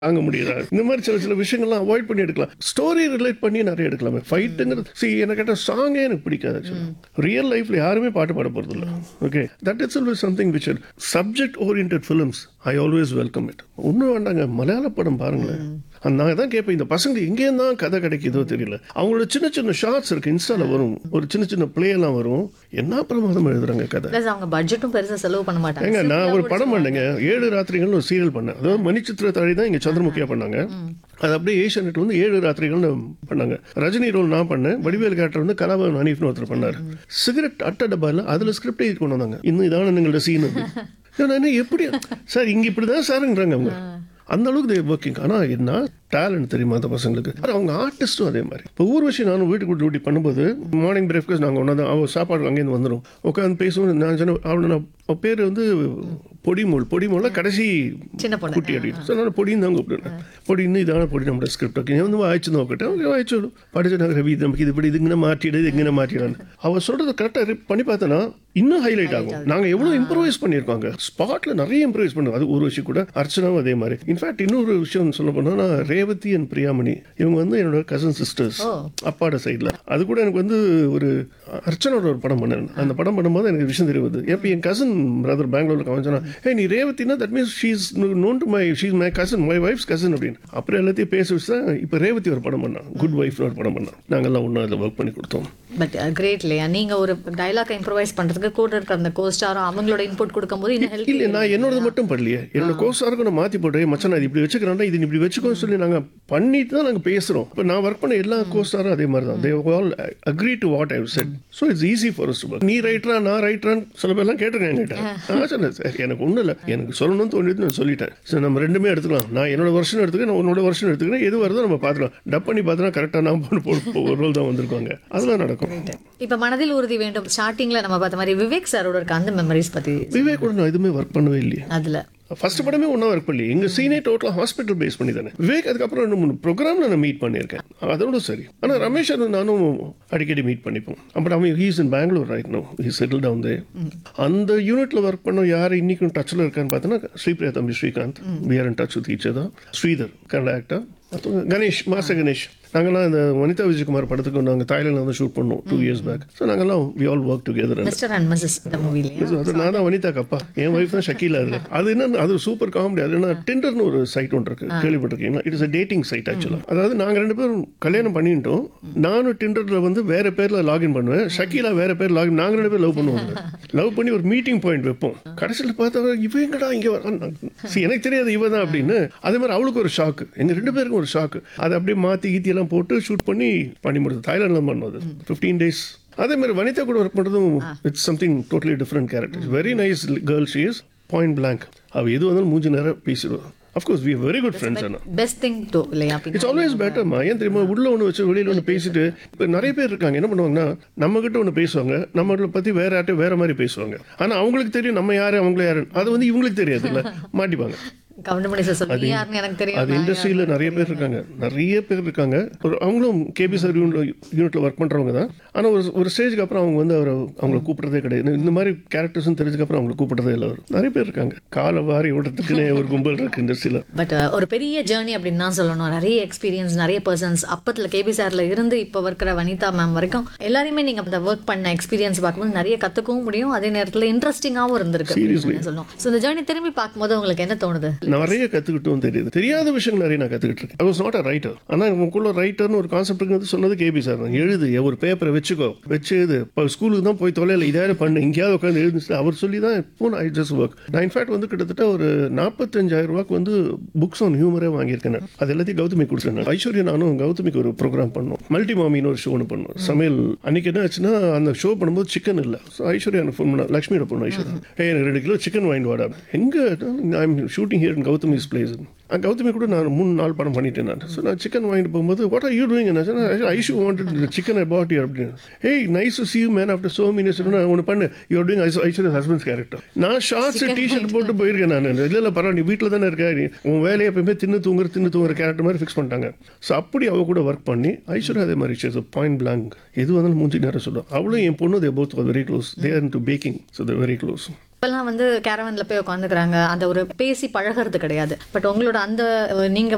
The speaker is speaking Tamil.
தாங்க முடியுதா இந்த மாதிரி சில சில விஷயங்கள்லாம் அவாய்ட் பண்ணி எடுக்கலாம் ஸ்டோரி ரிலேட் பண்ணி நிறைய எடுக்கலாமே ஃபைட்டுங்கிறது சி எனக்கு கேட்ட சாங்கே எனக்கு பிடிக்காது ரியல் லைஃப்ல யாருமே பாட்டு பாட போறது இல்லை okay that it's always something which subject orient films I always welcome it ஒன்றும் வேண்டாங்க மலையாள படம் பாருங்களேன் அந்த நான் தான் கேட்பேன் இந்த பசங்க எங்கேயும் தான் கதை கிடைக்குதோ தெரியல அவங்களோட சின்ன சின்ன ஷார்ட்ஸ் இருக்கு இன்ஸ்டால வரும் ஒரு சின்ன சின்ன பிளே எல்லாம் வரும் என்ன பிரமாதம் எழுதுறாங்க கதை பிளஸ் அவங்க பட்ஜெட்டும் பெருசா செலவு பண்ண மாட்டாங்க ஏங்க நான் Simple-ஆ ஒரு படம் முடிச்சிருவாங்க. பண்ணேங்க ஏழு ராத்திரிகள்னு ஒரு சீரியல் பண்ணேன் அதாவது மணிச்சித்திர தாழி தான் இங்க சந்திரமுகியா பண்ணாங்க அது அப்படியே ஏஷியா நெட்ல வந்து ஏழு ராத்திரிகள்னு பண்ணாங்க ரஜினி ரோல் நான் பண்ணேன் வடிவேல் கேரக்டர் வந்து கலாபவன் அனீஃப்னு ஒருத்தர் பண்ணாரு சிகரெட் அட்ட டப்பால அதுல ஸ்கிரிப்ட் எழுதி கொண்டு வந்தாங்க இன்னும் இதான எங்களோட சீன் அது நான் என்ன எப்படி சார் இங்க இப்படிதான் சாருன்றாங்க அவங்க அந்த அளவுக்கு தே ஒர்க்கிங் ஆனால் என்ன டேலண்ட் தெரியுமா அந்த பசங்களுக்கு அது அவங்க ஆர்டிஸ்ட்டும் அதே மாதிரி இப்போ ஊர்வசி நானும் வீட்டுக்கு டியூட்டி பண்ணும்போது மார்னிங் பிரேக்ஃபாஸ்ட் நாங்கள் ஒன்றா தான் அவள் சாப்பாடு அங்கேருந்து வந்துடும் உட்காந்து பேசுவோம் நான் சொன்ன அவளை நான் அவள் பேர் வந்து பொடிமூல் பொடிமூல கடைசி சின்ன பொண்ணு குட்டி அடி ஸோ நான் பொடின்னு தான் கூப்பிடுறேன் பொடின்னு இதான பொடி നമ്മുടെ സ്ക്രിപ്റ്റ് ഒക്കെ ഞാൻ ഒന്ന് വായിച്ചു നോക്കട്ടെ அவங்க വായിച്ചോളൂ படிச்சு நான் ரவி இது நமக்கு இது இப்படி இது இங்கே மாற்றிடு இது இங்கே மாற்றிடான்னு அவள் சொல்றது கரெக்டாக பண்ணி பார்த்தனா இன்னும் ஹைலைட் ஆகும் நாங்க எவ்வளவு இம்ப்ரூவைஸ் பண்ணியிருக்கோங்க ஸ்பாட்ல நிறைய இம்ப்ரூவைஸ் பண்ணுவோம் அது ஒரு விஷயம் கூட அர்ச்சனாவும் அதே மாதிரி இன்ஃபேக்ட் இன்னொரு விஷயம் சொல்ல போனா ரேவதி அண்ட் பிரியாமணி இவங்க வந்து என்னோட கசன் சிஸ்டர்ஸ் அப்பாட சைடில் அது கூட எனக்கு வந்து ஒரு அர்ச்சனோட ஒரு படம் பண்ணேன் அந்த படம் பண்ணும்போது எனக்கு விஷயம் தெரியுது எப்போ என் கசன் பிரதர் பெங்களூர்ல அவன் சொன்னா ஏ நீ ரேவதினா that means she's known to my she's my cousin my wife's cousin அப்படின்னு அப்புறம் எல்லாத்தையும் பேச வச்சு தான் இப்போ ரேவதி ஒரு படம் பண்ணான் குட் ஒய்ஃப்னு ஒரு படம் பண்ணான் நாங்கெல்லாம் ஒன்றா அதில் ஒர்க் பண்ணி கொடுத்தோம் பட் கிரேட் இல்லையா நீங்க ஒரு டைலாக் இம்ப்ரூவைஸ் பண்றதுக்கு கூட இருக்கிற அந்த கோஸ்டாரும் அவங்களோட இன்புட் கொடுக்கும்போது இன்னும் ஹெல்ப் இல்ல நான் என்னோடது மட்டும் பண்ணலையே என்னோட கோர்ஸாருக்கும் நான் மாத்தி போட்டு மச்சான் நான் இது இப்படி வச்சுக்கிறேன்டா இது நீ இப்படி வச்சுக்கோன்னு சொல்லி நாங்க பண்ணிட்டு தான் நாங்க பேசுறோம் இப்போ நான் ஒர்க் பண்ண எல்லா கோர்ஸாரும் அதே மாதிரி தான் they all agree to what I said so it's easy for us to work. நீ ரைட்டரா நான் ரைட்டரான்னு சில பேர்லாம் கேட்டிருக்கேன் என்கிட்ட நான் சொன்னேன் சார் எனக்கு ஒன்றும் இல்லை எனக்கு சொல்லணும்னு தோணிட்டு நான் சொல்லிட்டேன் சரி நம்ம ரெண்டுமே எடுத்துக்கலாம் நான் என்னோட வருஷன் எடுத்துக்கிறேன் நான் உன்னோட வருஷன் எடுத்துக்கிறேன் எது வருதோ நம்ம பார்த்துக்கலாம் டப் பண்ணி பார்த்தோன்னா கரெக்டாக நான் போட்டு போட்டு ஒரு ரோல் தான் வந்திருக்காங்க அதெல்லாம் நடக்கும் இப்ப மனதில் உறுதி வேண்டும் ஸ்டார்டிங்ல நம்ம பார்த்த மாதிரி விவேக் சாரோட இருக்க அந்த மெமரிஸ் பத்தி விவேக் கூட நான் எதுவுமே ஒர்க் பண்ணவே இல்லையே அதுல ஃபர்ஸ்ட் படமே ஒன்றா ஒர்க் பண்ணி எங்க சீனே டோட்டலாக ஹாஸ்பிட்டல் பேஸ் பண்ணி தானே விவேக் அதுக்கப்புறம் ரெண்டு மூணு ப்ரோக்ராம்ல நான் மீட் பண்ணியிருக்கேன் அதோட சரி ஆனால் ரமேஷ் அது நானும் அடிக்கடி மீட் பண்ணிப்போம் பட் அவன் he's in Bengaluru right no he settle down they அந்த யூனிட்ல ஒர்க் பண்ண யார் இன்னைக்கும் டச்சில் இருக்கான்னு பார்த்தோன்னா ஸ்ரீபிரியா தம்பி Srikanth we are in touch with each தான் ஸ்ரீதர் கன்னட ஆக்டர் அப்புறம் கணேஷ் மாச கணேஷ் நாங்கெல்லாம் இந்த வனிதா விஜயகுமார் படத்துக்கு நாங்கள் தாய்லாந்து வந்து ஷூட் பண்ணோம் டூ இயர்ஸ் பேக் ஸோ நாங்கெல்லாம் we all work together mister and missus இந்த மூவிலையா அது நான் தான் வனிதா கப்பா என் ஒய்ஃப் தான் ஷக்கீலா அது அது என்ன அது சூப்பர் காமெடி அது என்ன டிண்டர்னு ஒரு சைட் ஒன்று இருக்கு கேள்விப்பட்டிருக்கீங்களா it is a dating site ஆக்சுவலாக அதாவது நாங்க ரெண்டு பேரும் கல்யாணம் பண்ணிட்டோம் நானும் டிண்டர்ல வந்து வேற பேர்ல லாகின் பண்ணுவேன் ஷக்கீலா வேற பேர் லாகின் நாங்க ரெண்டு பேரும் லவ் பண்ணுவோம் லவ் பண்ணி ஒரு மீட்டிங் பாயிண்ட் வைப்போம் கடைசியில் பார்த்தா இவ எங்கடா இங்க வரான் See, எனக்கு தெரியாது இவ தான் அப்படின்னு அதே மாதிரி அவளுக்கு ஒரு ஷாக்கு எங்க ரெண்டு பேருக்கும் ஒரு ஷாக்கு அதை அப்படியே மாத்தி கீத்தி எல்லாம் போட்டு ஷூட் பண்ணி பண்ணி முடிச்சது தாய்லாண்டில் பண்ணது ஃபிஃப்டீன் டேஸ் அதே மாதிரி வனிதா கூட ஒர்க் பண்ணுறதும் it's something totally different character very nice girl she is point blank அவள் எது வந்தாலும் மூஞ்சி நேரம் பேசிடுவோம் of course we very good friends ஆனால் பெஸ்ட் திங் டு இல்லையா இட்ஸ் ஆல்வேஸ் பெட்டர்மா ஏன் தெரியுமா உள்ள ஒன்று வச்சு வெளியில ஒன்று பேசிட்டு இப்போ நிறைய பேர் இருக்காங்க என்ன பண்ணுவாங்கன்னா நம்ம கிட்ட ஒன்று பேசுவாங்க நம்மளை பற்றி வேற யார்ட்டும் வேற மாதிரி பேசுவாங்க ஆனால் அவங்களுக்கு தெரியும் நம்ம யாரு அவங்கள யாரு அது வந்து இவங்களுக்கு தெரியாது இல்லை மாட்டிப்பாங்க கவுண்டமணி சார் சொல்லி யாருன்னு எனக்கு தெரியும் அது இண்டஸ்ட்ரியில் நிறைய பேர் இருக்காங்க நிறைய பேர் இருக்காங்க ஒரு அவங்களும் கேபி சார் யூனிட்ல ஒர்க் பண்றவங்க தான் ஆனால் ஒரு ஒரு ஸ்டேஜ்க்கு அப்புறம் அவங்க வந்து அவரை அவங்கள கூப்பிடுறதே கிடையாது இந்த மாதிரி கேரக்டர்ஸும் தெரிஞ்சதுக்கு அப்புறம் அவங்களை கூப்பிடுறதே இல்லை அவர் நிறைய பேர் இருக்காங்க காலை வாரி விடுறதுக்குன்னு ஒரு கும்பல் இருக்கு இண்டஸ்ட்ரியில் பட் ஒரு பெரிய ஜேர்னி அப்படின்னு தான் சொல்லணும் நிறைய எக்ஸ்பீரியன்ஸ் நிறைய பர்சன்ஸ் அப்பத்துல கேபி சார்ல இருந்து இப்போ இருக்கிற வனிதா மேம் வரைக்கும் எல்லாரையுமே நீங்க அந்த ஒர்க் பண்ண எக்ஸ்பீரியன்ஸ் பார்க்கும்போது நிறைய கத்துக்கவும் முடியும் அதே நேரத்தில் இன்ட்ரெஸ்டிங்காகவும் இருந்திருக்கு அப்படின்னு சொல்லணும் ஸோ இந்த ஜேர்னி திரும்பி பார்க்கும்போது உங்களுக்கு என்ன தோணுது நிறைய கத்துக்கிட்டும் தெரியுது தெரியாத விஷயங்கள் நிறைய நான் கத்துக்கிட்டு இருக்கேன் I was not a writer ஆனால் உங்களுக்குள்ள ரைட்டர்னு ஒரு கான்செப்ட் சொன்னது கேபி சார் தான் எழுது ஒரு பேப்பரை வச்சுக்கோ வச்சு எழுது இப்போ ஸ்கூலுக்கு தான் போய் தொலைல இதாவது பண்ணு எங்கேயாவது உட்காந்து எழுதுச்சு அவர் சொல்லி தான் இப்போ ஐ ஜஸ்ட் ஒர்க் நான் இன்ஃபேக்ட் வந்து கிட்டத்தட்ட ஒரு நாற்பத்தஞ்சாயிரம் ரூபாய்க்கு வந்து புக்ஸ் ஆன் ஹியூமரே வாங்கியிருக்கேன் நான். அது எல்லாத்தையும் கௌதமி கொடுத்துருந்தேன் ஐஸ்வர்யா நானும் கௌதமிக்கு ஒரு ப்ரோக்ராம் பண்ணோம் மல்டி மாமின்னு ஒரு ஷோ ஒன்று பண்ணோம் சமையல் அன்னைக்கு என்ன ஆச்சுன்னா அந்த ஷோ பண்ணும்போது சிக்கன் இல்லை ஸோ ஐஸ்வர்யா எனக்கு ஃபோன் பண்ண லக்ஷ்மியோட பொண்ணு ஐஸ்வர்யா ஏ எனக்கு ரெண்டு கிலோ சிக்கன் வாங்கிட்டு வாடா எங்கே I am shooting here in Gautami's place Gautami கூட நான் மூணு நாள் படம் பண்ணிட்டேன் நான் ஸோ நான் சிக்கன் வாங்கிட்டு போகும்போது வாட் ஆர் யூ டூயிங் என்ன Aishu wanted chicken about you அப்படின்னு ஏய் nice to see you man after so minis ஒன்று பண்ணு you doing Aishwarya husband's character நான் ஷார்ட்ஸ் டிஷர்ட் போட்டு போயிருக்கேன் நான் இல்லை இல்லை பரவாயில்ல நீ வீட்டில் தானே இருக்க நீ உன் வேலையை எப்பயுமே தின்னு தூங்குற தின்னு தூங்குற கேரக்டர் மாதிரி ஃபிக்ஸ் பண்ணிட்டாங்க ஸோ அப்படி அவ கூட ஒர்க் பண்ணி ஐஸ்வர்யா அதே மாதிரி ஷேஸ் பாயிண்ட் பிளாங்க் எது வந்தாலும் மூஞ்சி நேரம் சொல்லும் அவளும் என் பொண்ணு they both very close there to packing so they very close இப்பெல்லாம் வந்து கேரவன்ல போய் உட்காந்துக்கிறாங்க அந்த ஒரு பேசி பழகிறது கிடையாது பட் உங்களோட அந்த அஹ், நீங்க